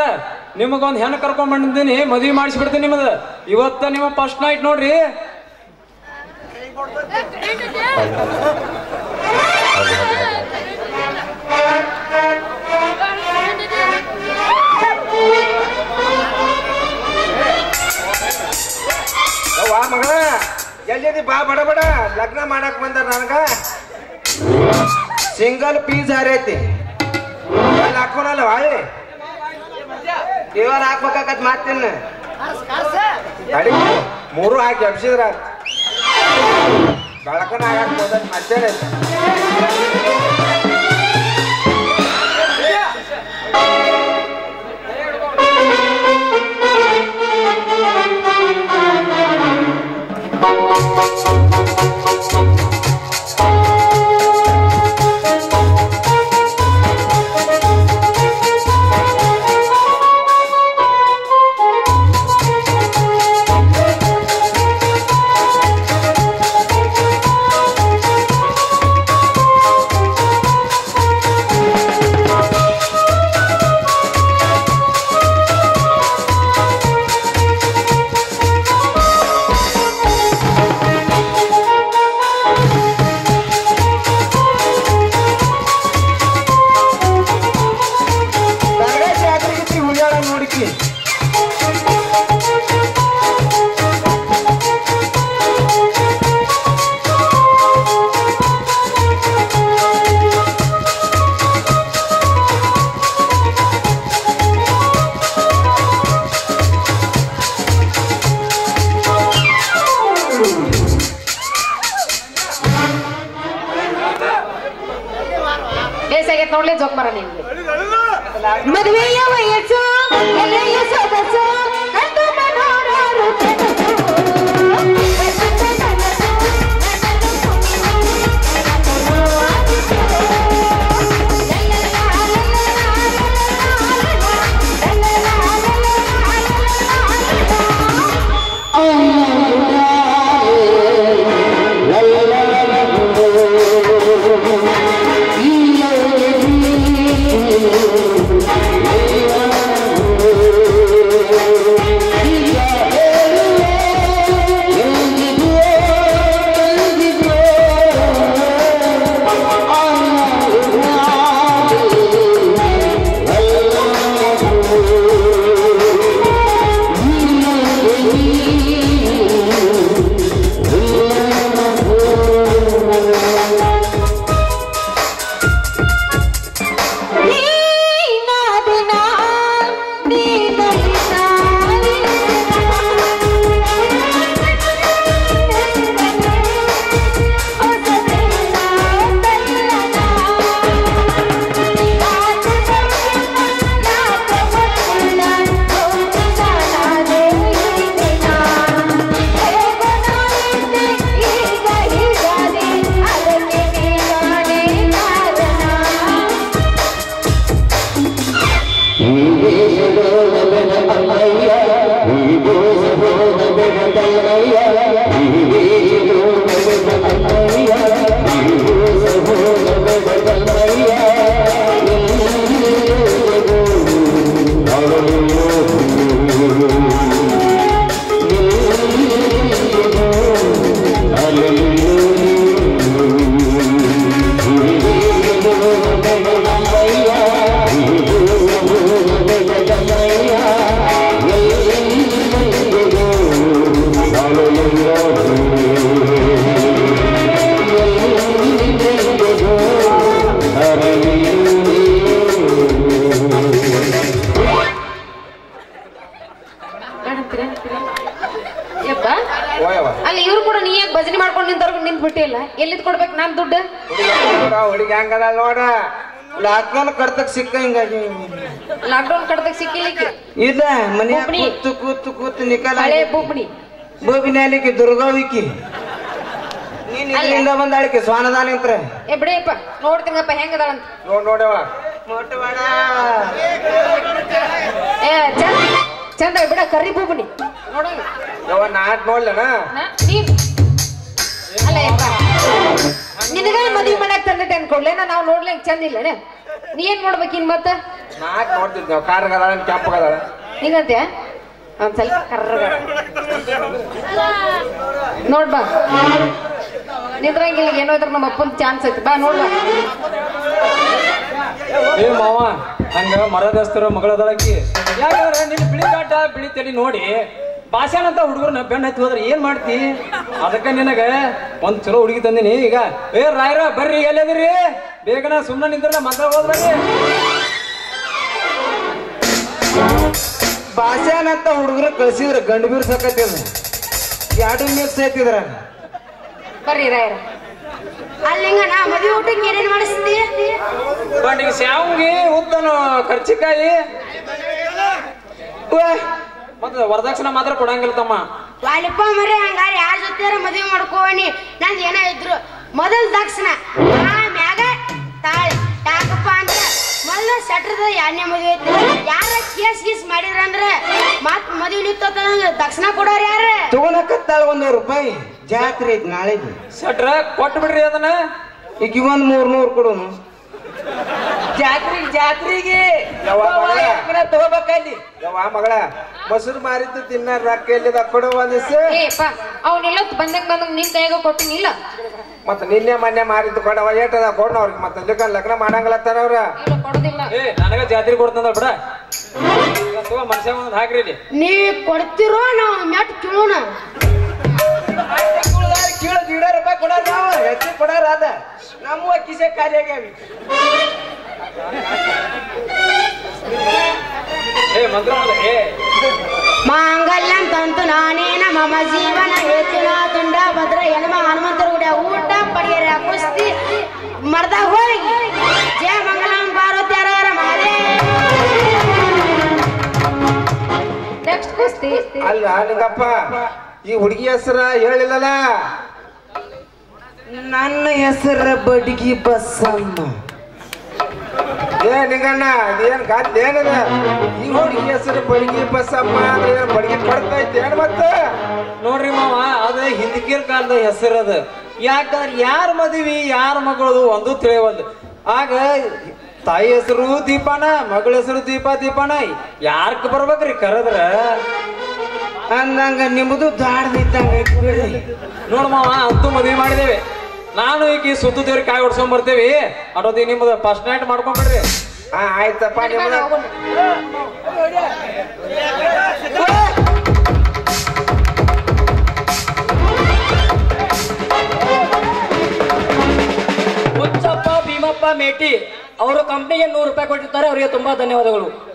ನಿಮಗೊಂದ್ ಹೆಣ್ಣು ಕರ್ಕೊಂಡ್ ಬಂದಿದ್ದೀನಿ ಮದ್ವಿ ಮಾಡಿಸ್ಬಿಡ್ತೀನಿ ನಿಮ್ಮದ ಇವತ್ತ ನಿಮ್ಮ ಫಸ್ಟ್ ನೈಟ್ ನೋಡ್ರಿ ಅವ್ವ ಮಗ ಎಲ್ಲಿದಿ ಬಾ ಬಡ ಬಡ ಲಗ್ನ ಮಾಡಕ್ ಬಂದಾರ ನನಗ ಸಿಂಗಲ್ ಪೀಸ್ ಹರೈತಿ ಅಲ್ಲಿ ಹಾಕೋನಲ್ಲ ವಾಳಿ ದೇವರ ಹಾಕ್ಬೇಕಾಗತ್ ಮಾತಿನ ತಡಿ ಮೂರು ಹಾಕಿ ಎಬ್ಸಿದ್ರ ಬೆಳಕನ ಆಗಕ್ ಹೋದತ್ ಮತ್ತೇನೆ ತರಗತಿ ಯಾತ್ರಿಗಿತ್ತಿ ಉಳಿಯಾಳ ನೋಡಿಕಿ ಬೇಸಾಗೈತ್ ನೋಡ್ಲಿ ಜೋಕ್ ಮರ ನಿನ್ಗೆ ಮದುವೆಯ ವಯಸ್ಸು ಎಲೆಯ ಸೊಗಸು ಕಂಡು ಮನೋರರು ಯಪ್ಪ ಓಯವ್ವ ಅಲ್ಲಿ ಇವ್ರು ಕೂಡ ನೀ ಯಾಕೆ ಭಜನೆ ಮಾಡ್ಕೊಂಡು ನಿಂತವ್ರಿಗೆ ನಿಂತ್ ಬಿಟ್ಟಿಲ್ಲ ಎಲ್ಲಿದ್ ಕೊಡ್ಬೇಕು ನಾನ್ ದುಡ್ಡು ಹುಡುಗಿ ಹಂಗದ ನೋಡ ಲಾಕ್ಡೌನ್ ಕಡ್ತಕ್ ಸಿಕ್ಕ ಹಿಂಗಾಗಿ ಲಾಕ್ಡೌನ್ ಕಡ್ದಾಗ ಸಿಕ್ಕಿಲಿಕ್ಕೆ ಇಲ್ಲ ಮನ್ಯಾಗ ಬುಬ್ಣಿ. ಕೂತು ಕೂತು ಕೂತು ನಿಕಲ ಹಳೆ ಬುಬ್ಣಿ ಬೋಬಿನಾಲಿಕ್ಕೆ ದುರ್ಗಾವಿಕಿ ನೀನ್ ಇಲ್ಲಿಂದ ಬಂದಾಳಿಕೆ ಸ್ವಾನದಾನ ನಿಂತ್ರ ಏ ಬಿಡಿಯಪ್ಪ ನೋಡ್ತೀನಪ್ಪ ಹೆಂಗದಾಳಂತ ನೋಡ್ ನೋಡವ ಮೊಟ್ಟವಾಡ ಏ ಚಂದ ಚಂದ ಬಿಡ ಕರ್ರಿ ಬುಬ್ಣಿ ನೋಡೋಣ ಯವ್ವ ನಾಟ್ ನೋಡ್ಲನ ನಾ- ನೀನ್ ಅಲ್ಲ ಯಪ್ಪ ನಿನಗ ಮದ್ವಿ ಮಾಡಕ್ ತಂದಿಟ್ಟೆ ಅನ್ಕೊಡ್ಲೆ ನಾವು ನೋಡ್ಲಿಕ್ ಚಂದ ಇಲ್ಲ ನೀ ಏನ್ ನೋಡ್ಬೇಕಿನ್ ಮತ್ತ ನಾಕ್ ನೋಡ್ತಿದ್ ನಾವು ಕಾರ್ಗದಾಳ ಕೆಂಪಗದಾಳ ಹಿಂಗಂತ್ಯ ಒಂದ್ ಸ್ವಲ್ಪ ಕರ್ರಗ ನೋಡ್ ಬಾ ನಿಂದ್ರಂಗಿಲ್ಲ ಏನೋ ಇದ್ರ ನಮ್ಮ ಅಪ್ಪನ ಚಾನ್ಸ್ ಐತಿ ಬಾ ನೋಡ್ ಬಾ ಏ ಮಾವ ಹಂಗ ಮರದಸ್ತರ ಮಗಳದಳಕಿ ಯಾಕಂದ್ರೆ ನಿನ್ ಬಿಳಿ ಕಾಟ ಬಿಳಿ ತಡಿ ನೋಡಿ ಭಾಷಣ ಅಂತ ಹುಡುಗರನ್ನ ಬೆನ್ನ ಹತ್ತಿ ಹೋದ್ರೆ ಏನ್ ಮಾಡ್ತಿ ಅದಕ್ಕ ನಿನಗ ಒಂದ್ ಚಲೋ ಹುಡುಗಿ ತಂದಿನಿ ಈಗ ಏ ರಾಯ್ರ ಬರ್ರಿ ಎಲ್ಲದಿರಿ ಬೇಗನ ಸುಮ್ಮನೆ ನಿಂದ್ರಲ್ಲ ಮಂತ್ರ ಹೋದ್ರಿ ಭಾಷಾನ ಅಂತ ಹುಡುಗರು ಕಳ್ಸಿದ್ರ ಗಂಡು ಬೀರ್ ಸಕತ್ತಿದ ಎರಡು ಮಿಕ್ಸ್ ಐತಿದ್ರ ಬರ್ರಿ ರಾಯರ ಅಲ್ಲಿಂಗ ನಾ ಮದುವೆ ಊಟಕ್ಕೆ ಏನೇನ್ ಮಾಡಿಸ್ತಿ ಬಂಡಿಗೆ ಶಾವಿಗೆ ಉದ್ದನು ಕರ್ಚಿಕಾಯಿ ಮತ್ತೆ ವರದಕ್ಷಿಣೆ ಮಾತ್ರ ಕೊಡಂಗಿಲ್ಲ ತಮ್ಮ ವಾಲಿಪ್ಪ ಮರಿ ಹಂಗಾರ ಯಾರ ಜೊತೆ ಮದುವೆ ಮಾಡ್ಕೋವನಿ ನಂದ್ ಏನ ಇದ್ರು ಮೊದಲ್ ದಕ್ಷಿಣ ಮ್ಯಾಗ ತಾಳಿ ಯಾಕಪ್ಪ ಅಂದ್ರ ಮೊದಲ ಸಟ್ರದ ಎರಡನೇ ಮದುವೆ ಐತಿ ಯಾರ ಕೇಸ್ ಗೀಸ್ ಮಾಡಿದ್ರ ಅಂದ್ರ ಮತ್ ಮದುವೆ ನಿಂತ ದಕ್ಷಿಣ ಕೊಡೋರ್ ಯಾರ ತಗೊಳಕತ್ತಾಳ ಒಂದೂರು ರೂಪಾಯಿ ಜಾತ್ರೆ ಐತಿ ನಾಳೆಗೆ ಸಟ್ರ ಕೊಟ್ಟು ಬಿಡ್ರಿ ಅದನ್ನ ಈಗ ಒಂದ್ ಮೂರ್ ನೂರ್ ಕೊಡುನು ಜಾತ್ರೆಗೆ ಜಾತ್ರೆಗೆ ತಗೋಬೇಕಲ್ಲಿ ಯವ್ವ ಮಗಳ ಮೊಸರು ಮಾರಿದ್ದು ತಿನ್ನ ರೊಕ್ಕ ಎಲ್ಲಿದ ಕೊಡು ಒಂದಿವ್ಸ ಏಪ್ಪ ಅವನೆಲ್ಲ ಬಂದಂಗ ಬಂದಂಗ ನಿನ್ ಕೈಯಾಗ ಕೊಟ್ಟಿನಿಲ್ಲ ಮತ್ತ ನಿನ್ನೆ ಮೊನ್ನೆ ಮಾರಿದ್ದು ಕೊಡವ ಏಟದ ಕೊಡ್ ಅವ್ರಿಗೆ ಮತ್ತೆ ಅದಕ್ಕ ಲಗ್ನ ಮಾಡಂಗಿಲ್ಲತ್ತಾರ ಅವ್ರ ಇಲ್ಲ ಕೊಡೋದಿಲ್ಲ ಏ ನನಗ ಜಾತ್ರೆ ಕೊಡ್ತಂದ ಬಿಡ ಈಗ ತಗೋ ಮನುಷ್ಯ ಒಂದ್ ಹಾಕ್ರಿ ಇಲ್ಲಿ ನೀವ್ ಕೊಡ್ತಿರೋ ನಾವ್ ಮೆಟ್ ಕಿಳೋಣ ಕೀಳ ಗಿಡ ರೂಪಾಯಿ ಕೊಡಾರ ನಾವು ಹೆಚ್ಚು ಕೊಡಾರ ಅದ ನಮ್ಮ ಕಿಸೆ ಖಾಲಿ ಆಗ್ಯಾವಿ ಏ ಮಂತ್ರ ಮಾಡು, ಏ ಮಾಂಗಲ್ಯಂ ತಂತು ನಾನೇನ ಮಮ ಜೀವನ ಹೇತಿನ ತುಂಡ ಭದ್ರ ಹೆಣ್ಮ ಹನುಮಂತರ ಗುಡಿ ಊಟ ಪಡಿಯರ ಕುಸ್ತಿ ಮರ್ದ ಹೋಗಿ ಜಯ ಮಂಗಲಂ ಪಾರ್ವತ್ಯಾರ ನೆಕ್ಸ್ಟ್ ಕುಸ್ತಿ ಅಲ್ಲ ನಿಂಗಪ್ಪ ಈ ಹುಡುಗಿ ಹೆಸರ ಹೇಳಿಲ್ಲಲ್ಲ ನನ್ನ ಹೆಸರ ಬಡ್ಗಿ ಬಸ್ಸಮ್ಮ ಏ ನಿಂಗಣ್ಣ ಇದೇನ್ ಗಾತ್ ಏನದ ಈ ಹುಡುಗಿ ಹೆಸರು ಬಡ್ಗಿ ಬಸ್ಸಮ್ಮ ಅಂದ್ರೆ ಏನ್ ಬಡ್ಗಿ ಕೊಡ್ತಾ ಏನ್ ಮತ್ತ ನೋಡ್ರಿ ಮಾವ ಅದ ಹಿಂದಕಿನ ಕಾಲದ ಹೆಸರು ಅದ ಯಾಕಂದ್ರೆ ಯಾರ ಮದುವೆ ಯಾರ ಮಗಳದು ಒಂದು ತಿಳಿಯವಲ್ದು ಆಗ ತಾಯಿ ಹೆಸರು ದೀಪಾನ ಮಗಳ ಹೆಸರು ದೀಪ ದೀಪಾನ ಯಾರ್ಕ ಬರ್ಬೇಕ್ರಿ ಕರೆದ್ರ ಅಂದಂಗ ನಿಮ್ಮದು ದಾಡ್ದಿದ್ದಂಗ ಐತ್ ಬಿಡ್ರಿ ನೋಡ್ ಮಾವ ಅಂತೂ ಮದುವೆ ಮಾಡಿದೇವೆ ನಾನು ಈಗ ಸುತ್ತು ದೇವ್ರಿಗೆ ಕಾಯಿ ಹೊಡ್ಸ್ಕೊಂಡ್ ಬರ್ತೇವಿ ಅಡೋದಿ ನಿಮ್ಮದ ಫಸ್ಟ್ ನೈಟ್ ಮಾಡ್ಕೊಂಡ್ಬಿಡ್ರಿ ಹಾ ಆಯ್ತಪ್ಪ ನಿಮ್ಮದ ಹುಚ್ಚಪ್ಪ ಭೀಮಪ್ಪ ಮೇಟಿ ಅವರು ಕಂಪ್ನಿಗೆ ನೂರು ರೂಪಾಯಿ ಕೊಟ್ಟಿರ್ತಾರೆ ಅವರಿಗೆ ತುಂಬಾ ಧನ್ಯವಾದಗಳು